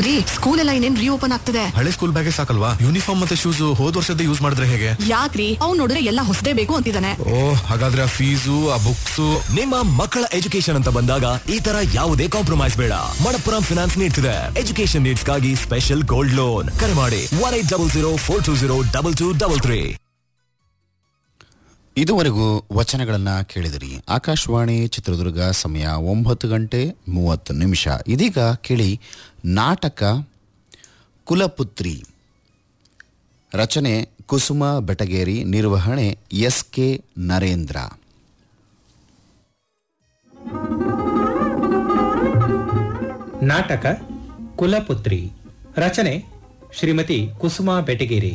ರೀ ಸ್ಕೂಲ್ ಎಲ್ಲ ಇನ್ನೇನ್ ರೀಓಪನ್ ಆಗ್ತದೆ ಹಳೆ ಸ್ಕೂಲ್ ಬ್ಯಾಗೇ ಸಾಕಲ್ವಾ ಯೂನಿಫಾರ್ಮ್ ಮತ್ತೆ ಶೂಸ್ ಹೋದ್ ವರ್ಷದ ಯೂಸ್ ಮಾಡಿದ್ರೆ ಹೇಗೆ ಯಾಕ್ರಿ ಅವ್ನ್ ನೋಡಿದ್ರೆ ಎಲ್ಲ ಹೊಸದೇ ಬೇಕು ಅಂತಿದ್ದಾನೆ ಓ ಹಾಗಾದ್ರೆ ಆ ಫೀಸು ಆ ಬುಕ್ಸು ನಿಮ್ಮ ಮಕ್ಕಳ ಎಜುಕೇಶನ್ ಅಂತ ಬಂದಾಗ ಈ ತರ ಯಾವುದೇ ಕಾಂಪ್ರಮೈಸ್ ಬೇಡ ಮಣಪ್ಪುರಂ ಫಿನಾನ್ಸ್ ನೀಡ್ತಿದೆ ಎಜುಕೇಶನ್ ನೀಡ್ಸ್ಗಾಗಿ ಸ್ಪೆಷಲ್ ಗೋಲ್ಡ್ ಲೋನ್ ಕರೆ ಮಾಡಿ one eight double zero four two zero double two double three ಇದುವರೆಗೂ ವಚನಗಳನ್ನು ಕೇಳಿದಿರಿ ಆಕಾಶವಾಣಿ ಚಿತ್ರದುರ್ಗ ಸಮಯ ಒಂಬತ್ತು ಗಂಟೆ ಮೂವತ್ತು ನಿಮಿಷ ಇದೀಗ ಕೇಳಿ ನಾಟಕ ಕುಲಪುತ್ರಿ ರಚನೆ ಕುಸುಮ ಬೆಟಗೇರಿ ನಿರ್ವಹಣೆ ಎಸ್ ಕೆ ನರೇಂದ್ರ ನಾಟಕ ಕುಲಪುತ್ರಿ ರಚನೆ ಶ್ರೀಮತಿ ಕುಸುಮಾ ಬೆಟಗೇರಿ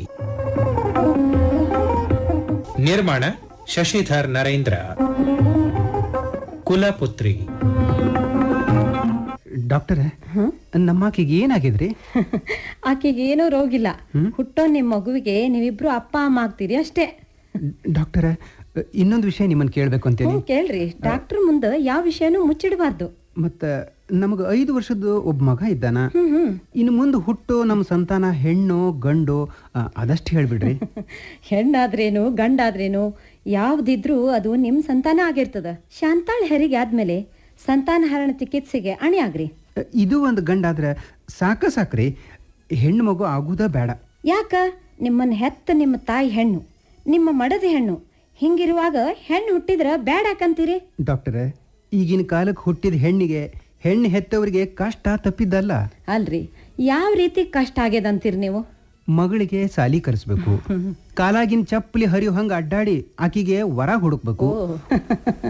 ನಿರ್ಮಾಣ ಶಶಿಧರ್ ನರೇಂದ್ರ ಕುಲಪುತ್ರಿ ಡಾಕ್ಟರ್ ನಮ್ಮಾಕಿಗೆ ಏನಾಗಿದ್ರಿ ಆಕೆಗೆ ಏನೂ ರೋಗಿಲ್ಲ ಹುಟ್ಟೋ ನಿಮ್ಮ ಮಗುವಿಗೆ ನೀವಿಬ್ರು ಅಪ್ಪ ಅಮ್ಮ ಆಗ್ತೀರಿ ಅಷ್ಟೇ ಡಾಕ್ಟರ್ ಇನ್ನೊಂದು ವಿಷಯ ನಿಮ್ಮನ್ನು ಕೇಳಬೇಕು ಅಂತೇಳಿ ಹ್ಞೂ ಕೇಳ್ರಿ ಡಾಕ್ಟರ್ ಮುಂದೆ ಯಾವ ವಿಷಯನೂ ಮುಚ್ಚಿಡಬಾರ್ದು ಮತ್ತು ನಮಗೆ ಐದು ವರ್ಷದ ಒಬ್ಬ ಮಗ ಇದ್ದಾನ ಇನ್ನು ಮುಂದೆ ಹುಟ್ಟೋ ನಮ್ಮ ಸಂತಾನ ಹೆಣ್ಣು ಗಂಡು ಆ, ಅದಷ್ಟು ಹೇಳ್ಬಿಡ್ರಿ ಹೆಣ್ಣಾದ್ರೇನು ಗಂಡಾದ್ರೇನು ಯಾವ್ದಿದ್ರೂ ಅದು ನಿಮ್ ಸಂತಾನ ಆಗಿರ್ತದ ಶಾಂತಾಳ್ ಹೆರಿಗೆ ಆದ್ಮೇಲೆ ಸಂತಾನಹರಣ ಚಿಕಿತ್ಸೆಗೆ ಅಣಿ ಆಗ್ರಿ ಇದು ಒಂದು ಗಂಡಾದ್ರೆ ಸಾಕ ಸಾಕ್ರಿ ಹೆಣ್ಣು ಮಗು ಆಗುದ ಬೇಡ ಯಾಕ ನಿಮ್ಮನ್ನ ಹೆತ್ತ ನಿಮ್ಮ ತಾಯಿ ಹೆಣ್ಣು ನಿಮ್ಮ ಮಡದ ಹೆಣ್ಣು ಹಿಂಗಿರುವಾಗ ಹೆಣ್ಣು ಹುಟ್ಟಿದ್ರ ಬೇಡಾಕಂತೀರಿ ಡಾಕ್ಟರ್ ಈಗಿನ ಕಾಲಕ್ಕೆ ಹುಟ್ಟಿದ ಹೆಣ್ಣಿಗೆ ಹೆಣ್ಣು ಹೆತ್ತವರಿಗೆ ಕಷ್ಟ ತಪ್ಪಿದ್ದಲ್ಲ ಅಲ್ರಿ ಯಾವ ರೀತಿ ಕಷ್ಟ ಆಗ್ಯದಂತೀರಿ ನೀವು ಮಗಳಿಗೆ ಸಾಲಿ ಕಲಿಸ್ಬೇಕು ಕಾಲಾಗಿನ ಚಪ್ಪಲಿ ಹರಿಯೋ ಹಂಗ ಅಡ್ಡಾಡಿ ಆಕಿಗೆ ವರ ಹುಡುಕ್ಬೇಕು